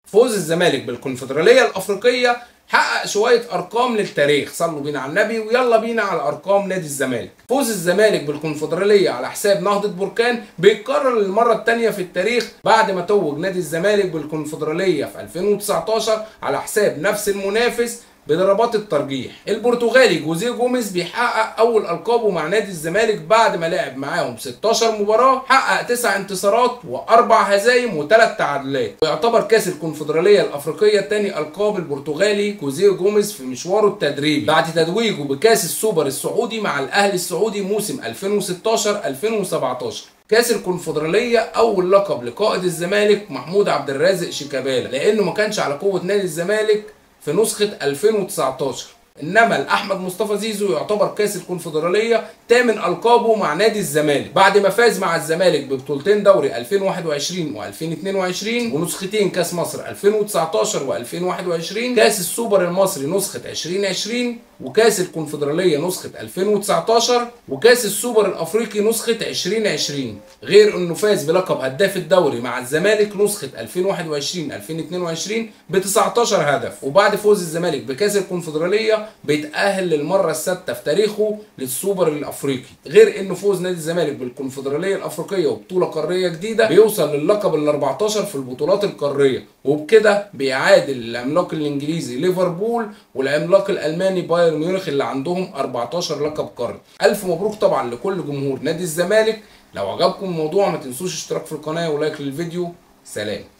فوز الزمالك بالكونفدراليه الافريقيه حقق شويه ارقام للتاريخ صلوا بينا على النبي ويلا بينا على ارقام نادي الزمالك فوز الزمالك بالكونفدراليه على حساب نهضه بركان بيتكرر للمره الثانيه في التاريخ بعد ما توج نادي الزمالك بالكونفدراليه في 2019 على حساب نفس المنافس بضربات الترجيح البرتغالي جوزيه جوميز بيحقق اول القابه مع نادي الزمالك بعد ما لعب معاهم 16 مباراه حقق 9 انتصارات واربع هزايم وثلاث تعادلات ويعتبر كاس الكونفدراليه الافريقيه ثاني القاب البرتغالي جوزيه جوميز في مشواره التدريبي بعد تتويجه بكاس السوبر السعودي مع الاهلي السعودي موسم 2016 2017 كاس الكونفدراليه اول لقب لقائد الزمالك محمود عبد الرازق شيكابالا لانه ما كانش على قوه نادي الزمالك في نسخة 2019 انما الاحمد مصطفى زيزو يعتبر كاس الكونفدراليه ثامن القابه مع نادي الزمالك بعد ما فاز مع الزمالك ببطولتين دوري 2021 و2022 ونسختين كاس مصر 2019 و2021 كاس السوبر المصري نسخه 2020 وكاس الكونفدراليه نسخه 2019 وكاس السوبر الافريقي نسخه 2020 غير انه فاز بلقب هداف الدوري مع الزمالك نسخه 2021 2022 ب 19 هدف وبعد فوز الزمالك بكاس الكونفدراليه بيتاهل للمره السادسه في تاريخه للسوبر الافريقي غير انه فوز نادي الزمالك بالكونفدراليه الافريقيه وبطوله قاريه جديده بيوصل للقب ال 14 في البطولات القاريه وبكده بيعادل العملاق الانجليزي ليفربول والعملاق الالماني بايرن ميونخ اللي عندهم 14 لقب قاري الف مبروك طبعا لكل جمهور نادي الزمالك لو عجبكم الموضوع ما تنسوش اشتراك في القناه ولايك للفيديو سلام